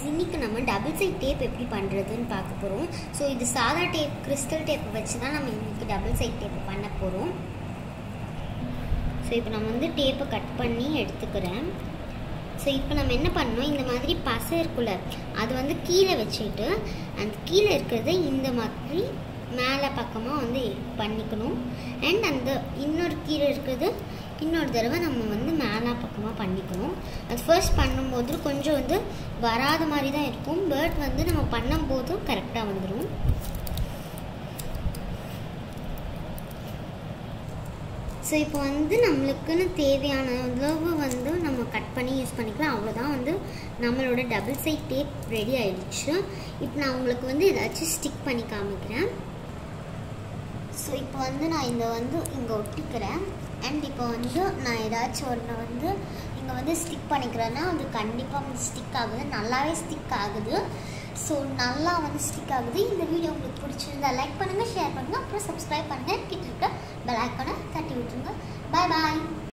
இன்னைக்கு நம்ம double side tape எப்படி பண்ணுறதுன்னு பார்க்க போகிறோம் ஸோ இது சாதா டேப் கிறிஸ்டல் டேப்பை வச்சு தான் நம்ம இன்னைக்கு டபுள் சைட் டேப் பண்ண போகிறோம் ஸோ இப்போ நம்ம வந்து டேப்பை கட் பண்ணி எடுத்துக்கிறேன் ஸோ இப்போ நம்ம என்ன பண்ணோம் இந்த மாதிரி பசை இருக்குல்ல அது வந்து கீழே வச்சுட்டு அந்த கீழே இருக்கிறத இந்த மாதிரி மேலே பக்கமாக வந்து பண்ணிக்கணும் அண்ட் அந்த இன்னொரு கீழே இருக்கிறது இன்னொரு தடவை நம்ம வந்து மேலே பக்கமாக பண்ணிக்கணும் அது ஃபர்ஸ்ட் பண்ணும்போது கொஞ்சம் வந்து வராத மாதிரி தான் இருக்கும் பட் வந்து நம்ம பண்ணும்போதும் கரெக்டாக வந்துடும் ஸோ இப்போ வந்து நம்மளுக்குன்னு தேவையான அளவு வந்து நம்ம கட் பண்ணி யூஸ் பண்ணிக்கலாம் அவ்வளோதான் வந்து நம்மளோட டபுள் சைட் டேப் ரெடி ஆயிடுச்சு இப்போ நான் உங்களுக்கு வந்து ஏதாச்சும் ஸ்டிக் பண்ணி காமிக்கிறேன் ஸோ இப்போ வந்து நான் இந்த வந்து இங்கே ஒட்டிக்கிறேன் அண்ட் இப்போ வந்து நான் ஏதாச்சும் ஒன்று வந்து இங்கே வந்து ஸ்டிக் பண்ணிக்கிறேன்னா அது கண்டிப்பாக வந்து ஸ்டிக் ஆகுது நல்லாவே ஸ்டிக் ஆகுது ஸோ நல்லா வந்து ஸ்டிக் ஆகுது இந்த வீடியோ உங்களுக்கு பிடிச்சிருந்தா லைக் பண்ணுங்கள் ஷேர் பண்ணுங்கள் அப்புறம் சப்ஸ்கிரைப் பண்ணுங்கள் கிட்ட இருக்க பெல் ஐக்கானை தட்டி விட்டுருங்க பாய் பாய்